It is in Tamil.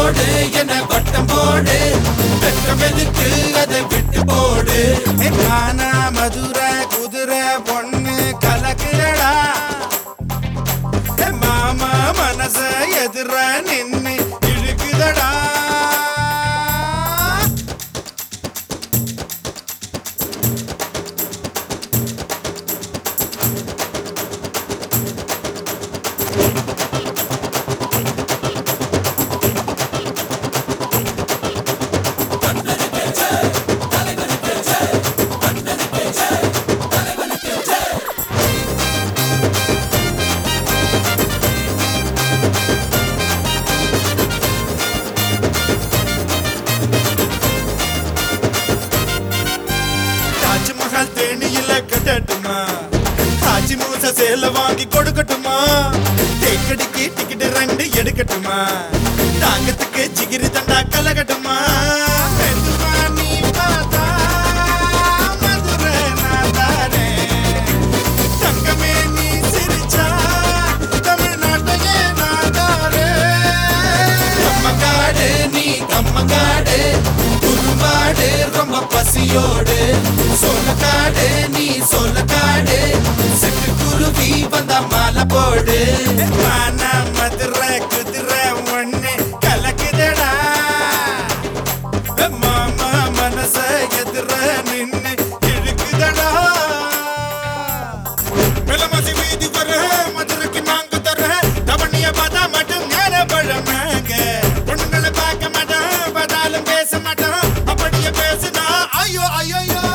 போடு என்ன வட்டம் போடு வெட்கம் எதுக்கு அதை விட்டு போடு ஏ கானா மதுரை குதிரை பொண்ணு கலக்குறடா ஏ மாமா மனச எதிர நின்னு இழுக்குதடா தாஜ்மஹால் தேனியில கட்டட்டுமா காஞ்சி மூச சேல வாங்கி கொடுக்கட்டுமா தேக்கடிக்கு டிக்கெட் ரெண்டு எடுக்கட்டுமா தாங்கத்துக்கு ஜிகிரி தண்டா கலகட்டுமா மெதுவா நீ பார்த்தா மதுரை நான் தாரேன். தங்கமே நீ சிரிச்சா தமிழ்நாட்டையே நான் தாரேன். கம்மங்காடு நீ கம்மங்காடு குறும்பாடு ரொம்ப பசியோடு சொல்லக்காடு நீ சொல்லக்காடு சிட்டு குருவி வந்தா மாலை போடு மானா மதுரை குதிரை ஒண்ணு கலக்குதடா மாமா மனச எதிர நின்னு இழுக்குதடா வெள்ளமாசி வீதி வர மதுரைக்கு நாங்க தர தவணிய பார்த்தா மட்டும் நேர பழமாங்க பொண்ணுங்களை பார்க்க மாட்டோம் பார்த்தாலும் பேச மாட்டோம் அப்படியே பேசுனா ஐயோ ஐயோ ஐயோ